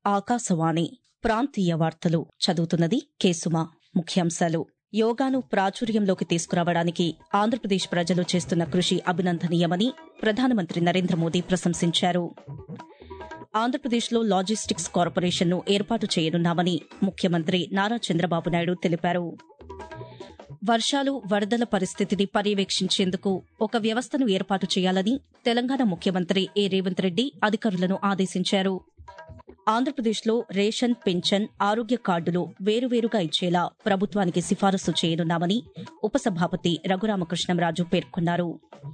ఆకాశవాణి ప్రాంతీయ వార్తలు చదువుతున్నది కేసుమ ముఖ్యాంశాలు యోగాను ప్రాచుర్యంలోకి తీసుకురావడానికి ఆంధ్రప్రదేశ్ ప్రజలు చేస్తున్న కృషి అభినందనీయమని ప్రధానమంత్రి నరేంద్ర మోదీ ప్రశంసించారు ఆంధ్రప్రదేశ్లో లాజిస్టిక్స్ కార్పొరేషన్ను ఏర్పాటు చేయనున్నామని ముఖ్యమంత్రి నారా చంద్రబాబు నాయుడు తెలిపారు వర్షాలు వరదల పరిస్థితిని పర్యవేక్షించేందుకు ఒక వ్యవస్థను ఏర్పాటు చేయాలని తెలంగాణ ముఖ్యమంత్రి ఏ రేవంత్ రెడ్డి అధికారులను ఆదేశించారు ఆంధ్రప్రదేశ్లో రేషన్ పెన్షన్ ఆరోగ్య కార్డులు వేరువేరుగా ఇచ్చేలా ప్రభుత్వానికి సిఫారసు చేయనున్నామని ఉపసభాపతి రఘురామకృష్ణంరాజు పేర్కొన్నారు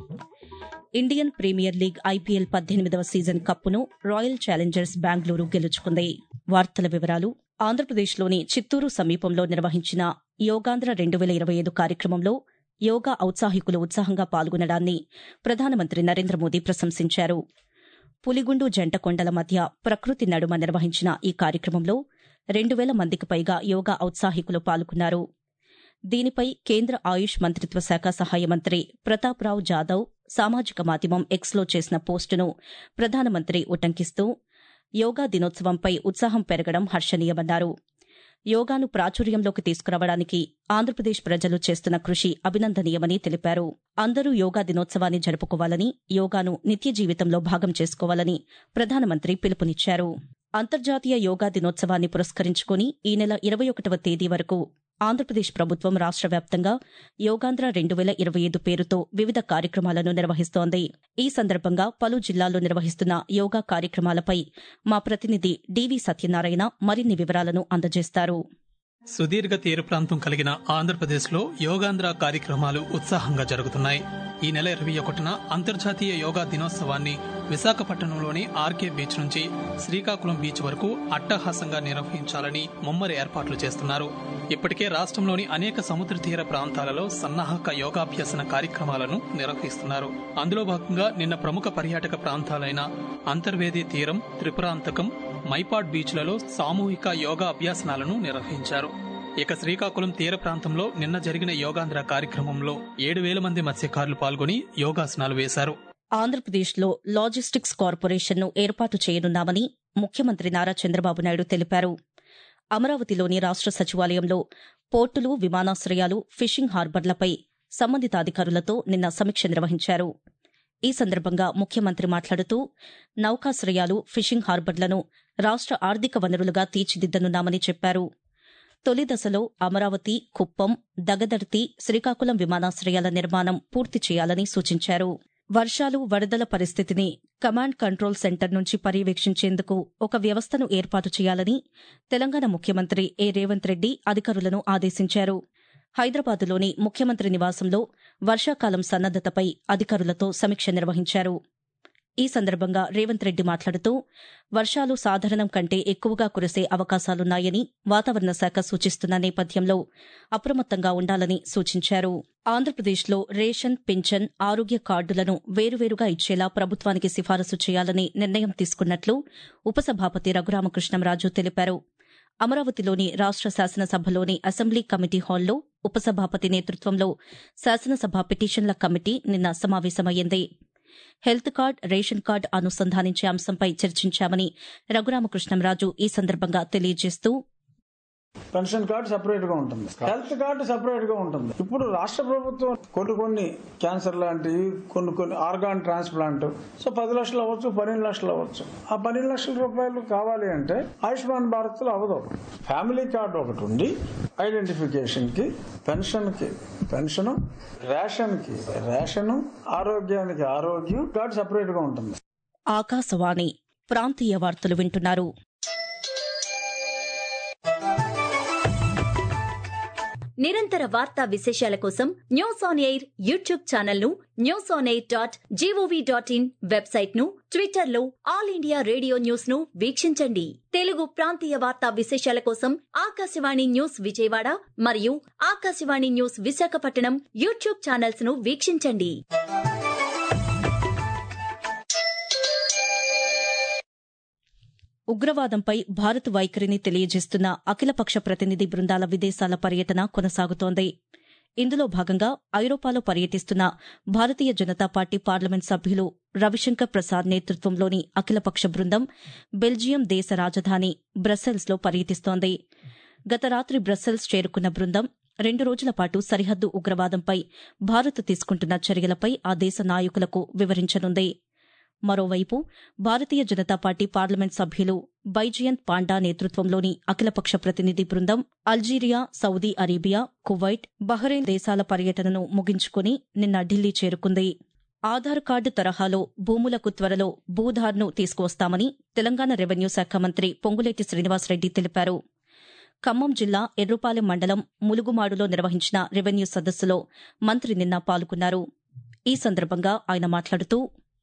ఇండియన్ ప్రీమియర్ లీగ్ ఐపీఎల్ పద్దెనిమిదవ సీజన్ కప్పును రాయల్ ఛాలెంజర్స్ బెంగళూరు గెలుచుకుంది వార్తల వివరాలు ఆంధ్రప్రదేశ్లోని చిత్తూరు సమీపంలో నిర్వహించిన యోగాంధ్ర రెండు వేల ఇరవై ఐదు కార్యక్రమంలో యోగా ఔత్సాహికులు ఉత్సాహంగా పాల్గొనడాన్ని ప్రధానమంత్రి నరేంద్ర మోదీ ప్రశంసించారు పులిగుండు జంట కొండల మధ్య ప్రకృతి నడుమ నిర్వహించిన ఈ కార్యక్రమంలో రెండు వేల మందికి పైగా యోగా ఔత్సాహికులు పాల్గొన్నారు దీనిపై కేంద్ర ఆయుష్ మంత్రిత్వ శాఖ సహాయ మంత్రి ప్రతాప్రావు జాదవ్ సామాజిక మాధ్యమం ఎక్స్లో చేసిన పోస్టును ప్రధానమంత్రి ఉటంకిస్తూ యోగా దినోత్సవంపై ఉత్సాహం పెరగడం హర్షణీయమన్నారు యోగాను ప్రాచుర్యంలోకి తీసుకురావడానికి ఆంధ్రప్రదేశ్ ప్రజలు చేస్తున్న కృషి అభినందనీయమని తెలిపారు అందరూ యోగా దినోత్సవాన్ని జరుపుకోవాలని యోగాను నిత్య జీవితంలో భాగం చేసుకోవాలని ప్రధానమంత్రి పిలుపునిచ్చారు అంతర్జాతీయ యోగా దినోత్సవాన్ని పురస్కరించుకుని ఈ నెల ఇరవై ఒకటవ తేదీ వరకు ఆంధ్రప్రదేశ్ ప్రభుత్వం రాష్ట వ్యాప్తంగా యోగాంధ్ర రెండు వేల ఇరవై ఐదు పేరుతో వివిధ కార్యక్రమాలను నిర్వహిస్తోంది ఈ సందర్భంగా పలు జిల్లాల్లో నిర్వహిస్తున్న యోగా కార్యక్రమాలపై మా ప్రతినిధి డివి సత్యనారాయణ మరిన్ని వివరాలను అందజేస్తారు సుదీర్ఘ తీర ప్రాంతం కలిగిన ఆంధ్రప్రదేశ్లో యోగాంధ్ర కార్యక్రమాలు ఉత్సాహంగా జరుగుతున్నాయి ఈ నెల ఇరవై ఒకటిన అంతర్జాతీయ యోగా దినోత్సవాన్ని విశాఖపట్నంలోని ఆర్కే బీచ్ నుంచి శ్రీకాకుళం బీచ్ వరకు అట్టహాసంగా నిర్వహించాలని ముమ్మరి ఏర్పాట్లు చేస్తున్నారు ఇప్పటికే రాష్ట్రంలోని అనేక సముద్ర తీర ప్రాంతాలలో సన్నాహక యోగాభ్యసన కార్యక్రమాలను నిర్వహిస్తున్నారు అందులో భాగంగా నిన్న ప్రముఖ పర్యాటక ప్రాంతాలైన అంతర్వేది తీరం త్రిపురాంతకం మైపాడ్ బీచ్లలో సామూహిక యోగా అభ్యాసనాలను నిర్వహించారు ఇక శ్రీకాకుళం తీర ప్రాంతంలో నిన్న జరిగిన యోగాంధ్ర కార్యక్రమంలో ఏడు వేల మంది మత్స్యకారులు పాల్గొని యోగాసనాలు వేశారు ఆంధ్రప్రదేశ్లో లాజిస్టిక్స్ కార్పొరేషన్ను ఏర్పాటు చేయనున్నామని ముఖ్యమంత్రి నారా చంద్రబాబు నాయుడు తెలిపారు అమరావతిలోని రాష్ట సచివాలయంలో పోర్టులు విమానాశ్రయాలు ఫిషింగ్ హార్బర్లపై సంబంధిత అధికారులతో నిన్న సమీక్ష నిర్వహించారు ఈ సందర్భంగా ముఖ్యమంత్రి మాట్లాడుతూ నౌకాశ్రయాలు ఫిషింగ్ హార్బర్లను రాష్ట ఆర్థిక వనరులుగా తీర్చిదిద్దనున్నామని చెప్పారు తొలి దశలో అమరావతి కుప్పం దగదర్తి శ్రీకాకుళం విమానాశ్రయాల నిర్మాణం పూర్తి చేయాలని సూచించారు వర్షాలు వరదల పరిస్థితిని కమాండ్ కంట్రోల్ సెంటర్ నుంచి పర్యవేక్షించేందుకు ఒక వ్యవస్థను ఏర్పాటు చేయాలని తెలంగాణ ముఖ్యమంత్రి ఏ రేవంత్ రెడ్డి అధికారులను ఆదేశించారు హైదరాబాదులోని ముఖ్యమంత్రి నివాసంలో వర్షాకాలం సన్నద్దతపై అధికారులతో సమీక్ష నిర్వహించారు ఈ సందర్భంగా రేవంత్ రెడ్డి మాట్లాడుతూ వర్షాలు సాధారణం కంటే ఎక్కువగా కురిసే అవకాశాలున్నాయని వాతావరణ శాఖ సూచిస్తున్న నేపథ్యంలో అప్రమత్తంగా ఉండాలని సూచించారు ఆంధ్రప్రదేశ్లో రేషన్ పింఛన్ ఆరోగ్య కార్డులను వేరువేరుగా ఇచ్చేలా ప్రభుత్వానికి సిఫారసు చేయాలని నిర్ణయం తీసుకున్నట్లు ఉపసభాపతి రఘురామకృష్ణంరాజు తెలిపారు అమరావతిలోని రాష్ట శాసనసభలోని అసెంబ్లీ కమిటీ హాల్లో ఉపసభాపతి నేతృత్వంలో శాసనసభ పిటిషన్ల కమిటీ నిన్న సమావేశమైంది హెల్త్ కార్డ్ రేషన్ కార్డ్ అనుసంధానించే అంశంపై చర్చించామని రఘురామకృష్ణంరాజు ఈ సందర్భంగా తెలియజేస్తూ పెన్షన్ కార్డు సెపరేట్ గా ఉంటుంది హెల్త్ కార్డు సెపరేట్ గా ఉంటుంది ఇప్పుడు రాష్ట్ర ప్రభుత్వం కొన్ని కొన్ని క్యాన్సర్ లాంటివి కొన్ని కొన్ని ఆర్గాన్ ట్రాన్స్ప్లాంట్ సో పది లక్షలు అవ్వచ్చు పన్నెండు లక్షలు అవ్వచ్చు ఆ పన్నెండు లక్షల రూపాయలు కావాలి అంటే ఆయుష్మాన్ భారత్ లో అవ్వదు ఫ్యామిలీ కార్డు ఒకటి ఉండి ఐడెంటిఫికేషన్ కి పెన్షన్ కి పెన్షన్ రేషన్ కి రేషన్ ఆరోగ్యానికి ఆరోగ్యం కార్డు సెపరేట్ గా ఉంటుంది ఆకాశవాణి ప్రాంతీయ వార్తలు వింటున్నారు నిరంతర వార్తా విశేషాల కోసం News On Air YouTube channel ను News On Air dot G O V dot in website ను ట్విట్టర్ లో ఆల్ ఇండియా రేడియో న్యూస్ ను వీక్షించండి తెలుగు ప్రాంతీయ వార్తా విశేషాల కోసం ఆకాశవాణి న్యూస్ విజయవాడ మరియు Akashvani news Visakhapatnam YouTube channels ను వీక్షించండి ఉగ్రవాదంపై భారత్ వైఖరిని తెలియజేస్తున్న అఖిలపక్ష ప్రతినిధి బృందాల విదేశాల పర్యటన కొనసాగుతోంది ఇందులో భాగంగా ఐరోపాలో పర్యటిస్తున్న భారతీయ జనతా పార్టీ పార్లమెంట్ సభ్యులు రవిశంకర్ ప్రసాద్ నేతృత్వంలోని అఖిలపక్ష బృందం బెల్జియం దేశ రాజధాని బ్రస్సెల్స్లో పర్యటిస్తోంది గత రాత్రి బ్రస్సెల్స్ చేరుకున్న బృందం రెండు రోజుల పాటు సరిహద్దు ఉగ్రవాదంపై భారత్ తీసుకుంటున్న చర్యలపై ఆ దేశ నాయకులకు వివరించనుంది మరోవైపు భారతీయ జనతా పార్టీ పార్లమెంట్ సభ్యులు బైజియంత్ పాండా నేతృత్వంలోని అఖిలపక్ష ప్రతినిధి బృందం Algeria Saudi Arabia Kuwait Bahrain దేశాల పర్యటనను ముగించుకుని నిన్న ఢిల్లీ చేరుకుంది ఆధార్ కార్డు తరహాలో భూములకు త్వరలో భూధార్ను తీసుకువస్తామని తెలంగాణ రెవెన్యూ శాఖ మంత్రి పొంగులేటి శ్రీనివాసరెడ్డి తెలిపారు ఖమ్మం జిల్లా ఎర్రుపాలెం మండలం ములుగుమాడులో నిర్వహించిన రెవెన్యూ సదస్సులో మంత్రి నిన్న పాల్గొన్నారు ఈ సందర్భంగా ఆయన మాట్లాడుతూ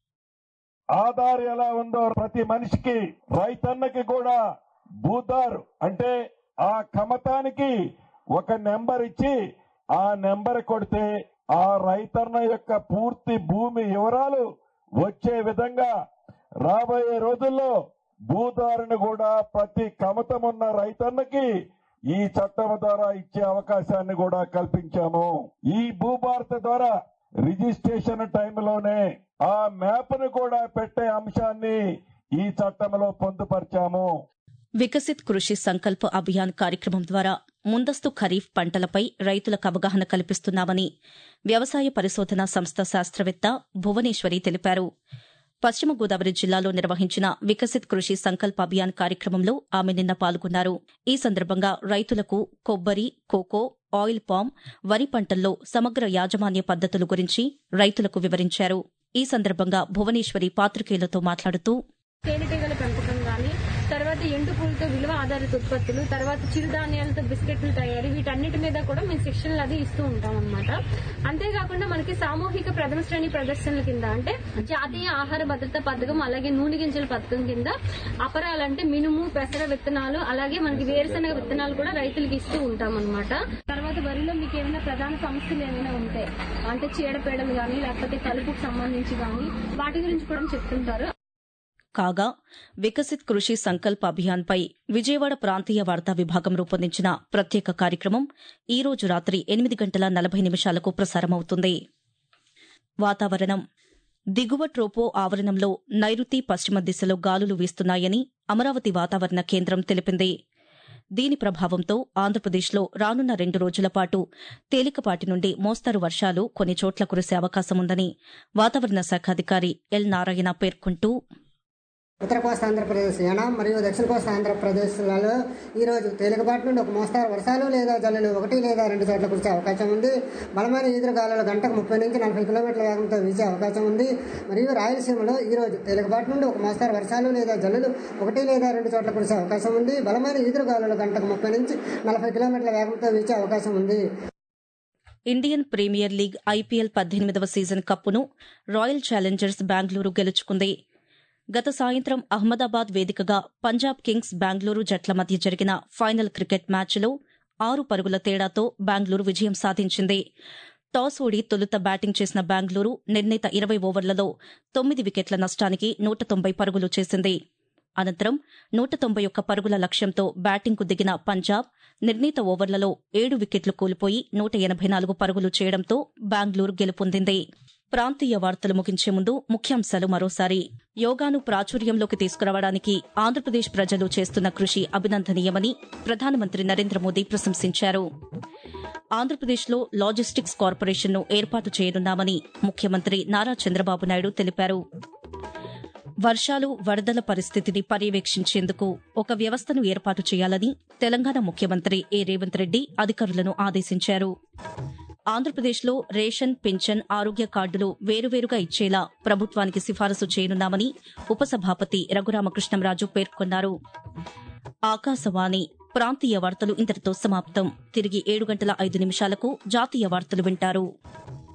ఆధార్ ఎలా ఉందో ప్రతి మనిషికి రైతన్నకి కూడా భూదార్ అంటే ఆ కమతానికి ఒక నెంబర్ ఇచ్చి ఆ నెంబర్ కొడితే ఆ రైతన్న యొక్క పూర్తి భూమి వివరాలు వచ్చే విధంగా రాబోయే రోజుల్లో భూదారుని కూడా ప్రతి కమతం ఉన్న రైతన్నకి ఈ చట్టం ద్వారా ఇచ్చే అవకాశాన్ని కూడా కల్పించాము ఈ భూభారత ద్వారా రిజిస్ట్రేషన్ టైంలోనే ఆ మ్యాప్ ను కూడా పెట్టే అంశాన్ని ఈ చట్టంలో పొందుపరిచాము వికసిత్ కృషి సంకల్ప అభియాన్ కార్యక్రమం ద్వారా ముందస్తు ఖరీఫ్ పంటలపై రైతులకు అవగాహన కల్పిస్తున్నామని వ్యవసాయ పరిశోధనా సంస్థ శాస్త్రవేత్త భువనేశ్వరి తెలిపారు పశ్చిమ గోదావరి జిల్లాలో నిర్వహించిన వికసిత్ కృషి సంకల్ప అభియాన్ కార్యక్రమంలో ఆమె నిన్న పాల్గొన్నారు ఈ సందర్భంగా రైతులకు కొబ్బరి కోకో ఆయిల్ పామ్ వరి పంటల్లో సమగ్ర యాజమాన్య పద్దతుల గురించి రైతులకు వివరించారు ఈ సందర్భంగా భువనేశ్వరి పాత్రికేయులతో మాట్లాడుతూ తేనెటీగల పెంపకం కానీ తర్వాత ఎండు పూలతో విలువ ఆధారిత ఉత్పత్తులు తర్వాత చిరుధాన్యాలతో బిస్కెట్లు తయారీ వీటన్నిటి మీద కూడా మేము శిక్షణలు అది ఇస్తూ ఉంటాం అనమాట అంతేకాకుండా మనకి సామూహిక ప్రథమ శ్రేణి ప్రదర్శనల కింద అంటే జాతీయ ఆహార భద్రత పథకం అలాగే నూనె గింజల పథకం కింద అపరాలంటే మినుము పెసర విత్తనాలు అలాగే మనకి వేరుశనగ విత్తనాలు కూడా రైతులకు ఇస్తూ ఉంటాం అనమాట తర్వాత వరిలో మీకు ఏమైనా ప్రధాన సమస్యలు ఏమైనా ఉంటే అంటే చీడపీడలు కానీ లేకపోతే కలుపుకు సంబంధించి కానీ వాటి గురించి కూడా చెప్తుంటారు కాగా వికసిత్ కృషి సంకల్ప అభియాన్పై విజయవాడ ప్రాంతీయ వార్తా విభాగం రూపొందించిన ప్రత్యేక కార్యక్రమం ఈ రోజు రాత్రి ఎనిమిది గంటల నలభై నిమిషాలకు ప్రసారమవుతుంది వాతావరణం దిగువ ట్రోపో ఆవరణంలో నైరుతి పశ్చిమ దిశలో గాలులు వీస్తున్నాయని అమరావతి వాతావరణ కేంద్రం తెలిపింది దీని ప్రభావంతో ఆంధ్రప్రదేశ్లో రానున్న రెండు రోజుల పాటు తేలికపాటి నుండి మోస్తరు వర్షాలు కొన్ని చోట్ల కురిసే అవకాశముందని వాతావరణ శాఖ అధికారి ఎల్ నారాయణ పేర్కొంటూ ఉత్తర కోస్తా ఆంధ్రప్రదేశ్ యానాం మరియు దక్షిణ కోస్తా ఆంధ్రప్రదేశ్లలో ఈరోజు తేలికపాటి నుండి ఒక మోస్తారు వర్షాలు లేదా జల్లులు ఒకటి లేదా రెండు చోట్ల కురిసే అవకాశం ఉంది బలమైన ఈదురుగాలులు గంటకు ముప్పై నుంచి నలభై కిలోమీటర్ల వేగంతో వీచే అవకాశం ఉంది మరియు రాయలసీమలో ఈరోజు తేలికపాటి నుండి ఒక మోస్తారు వర్షాలు లేదా జల్లులు ఒకటి లేదా రెండు చోట్ల కురిసే అవకాశం ఉంది బలమైన ఈదురుగాలులు గంటకు ముప్పై నుంచి నలభై కిలోమీటర్ల వేగంతో వీచే అవకాశం ఉంది ఇండియన్ ప్రీమియర్ లీగ్ ఐపీఎల్ పద్దెనిమిదవ సీజన్ కప్పును రాయల్ ఛాలెంజర్స్ బెంగళూరు గెలుచుకుంది గత సాయంత్రం అహ్మదాబాద్ వేదికగా పంజాబ్ కింగ్స్ బెంగళూరు జట్ల మధ్య జరిగిన ఫైనల్ క్రికెట్ మ్యాచ్లో ఆరు పరుగుల తేడాతో బెంగళూరు విజయం సాధించింది టాస్ ఓడి తొలుత బ్యాటింగ్ చేసిన బెంగళూరు నిర్ణీత ఇరవై ఓవర్లలో తొమ్మిది వికెట్ల నష్టానికి నూట తొంభై పరుగులు చేసింది అనంతరం నూట తొంభై ఒక్క పరుగుల లక్ష్యంతో బ్యాటింగ్కు దిగిన పంజాబ్ నిర్ణీత ఓవర్లలో ఏడు వికెట్లు కోల్పోయి నూట ఎనభై నాలుగు పరుగులు చేయడంతో బెంగళూరు గెలుపొందింది ప్రాంతీయ వార్తలు ముగించే ముందు ముఖ్యాంశాలు మరోసారి యోగాను ప్రాచుర్యంలోకి తీసుకురావడానికి ఆంధ్రప్రదేశ్ ప్రజలు చేస్తున్న కృషి అభినందనీయమని ప్రధానమంత్రి నరేంద్ర మోదీ ప్రశంసించారు ఆంధ్రప్రదేశ్లో లాజిస్టిక్స్ కార్పొరేషన్ను ఏర్పాటు చేయనున్నామని ముఖ్యమంత్రి నారా చంద్రబాబు నాయుడు తెలిపారు వర్షాలు వరదల పరిస్థితిని పర్యవేక్షించేందుకు ఒక వ్యవస్థను ఏర్పాటు చేయాలని తెలంగాణ ముఖ్యమంత్రి ఏ రేవంత్ రెడ్డి అధికారులను ఆదేశించారు ఆంధ్రప్రదేశ్లో రేషన్ పింఛన్ ఆరోగ్య కార్డులు వేరువేరుగా ఇచ్చేలా ప్రభుత్వానికి సిఫారసు చేయనున్నామని ఉపసభాపతి రఘురామకృష్ణంరాజు పేర్కొన్నారు ఆకాశవాణి ప్రాంతీయ వార్తలు ఇంతటితో సమాప్తం తిరిగి ఏడు గంటల ఐదు నిమిషాలకు జాతీయ వార్తలు వింటారు